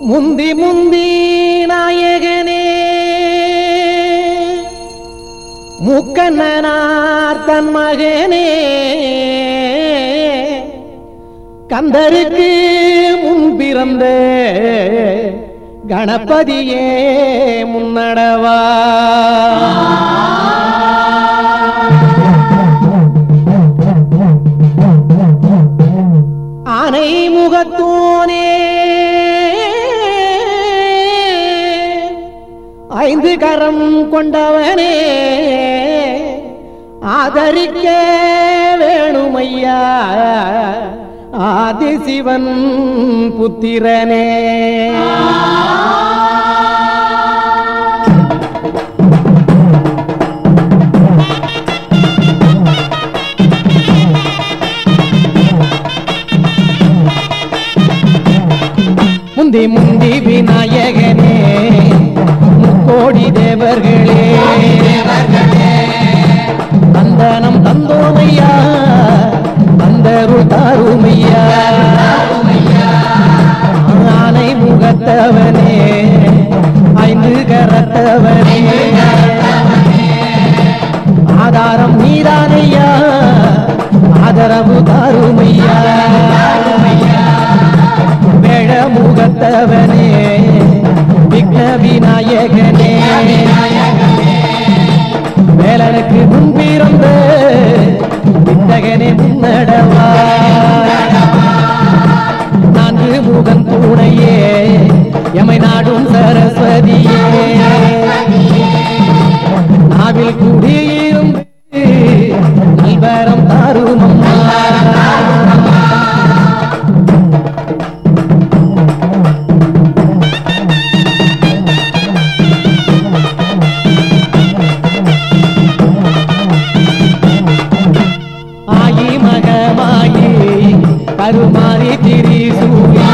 முந்தி முந்தி நாயகனே முக்கண்ணனார் தன் மகனே கந்தருக்கு முன் பிறந்த கணபதியே முன்னடவா ஆனை முகத்தோனே ஐந்து கரம் கொண்டவனே ஆதரிக்க வேணுமையா ஆதிசிவன் புத்திரனே முந்தி முந்தி விநாயகனே முக்கோடி தேவர்களே தந்தனம் தந்தோமையா தந்தருள் தாருமையா ஆனை முகத்தவனே ஐந்து கரத்தவனே ஆதாரம் நீதானையா ஆதரவு தாருமையா வேழ முகத்தவனே விக்ன விநாயகனே வேலனுக்கு முன்பிறந்த வித்தகனே முன்னடவா நான்கு முகன் துணையே எமை நாடும் சரஸ்வதியே நாவில் குடியிருந்து நல்வரம் தாருமம்மா ஆயி மகமாயி கருமாறி திரிசூரி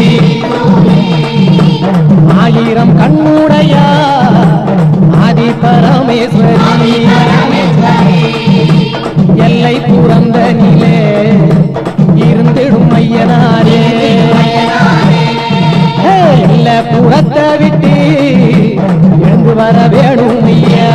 ஆயிரம் கண்ணுடையா ஆதி பரமேஸ்வரி எல்லை துறந்த நிலே இருந்திடும் ஐயனாரே ஹே, இல்ல புறத்தை விட்டு எழுந்து வர வேணும் ஐயா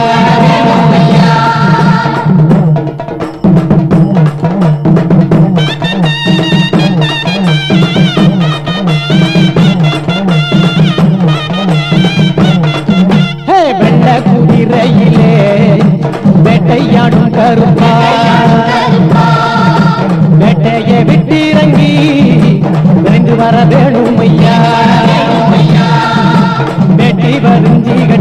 ஹே, வெள்ள குதிரையிலே வேட்டையாடும் கருப்பா வேட்டையை விட்டிறங்கி விரைந்து வர வேணும் ஐயா வேட்டி வரிஞ்சி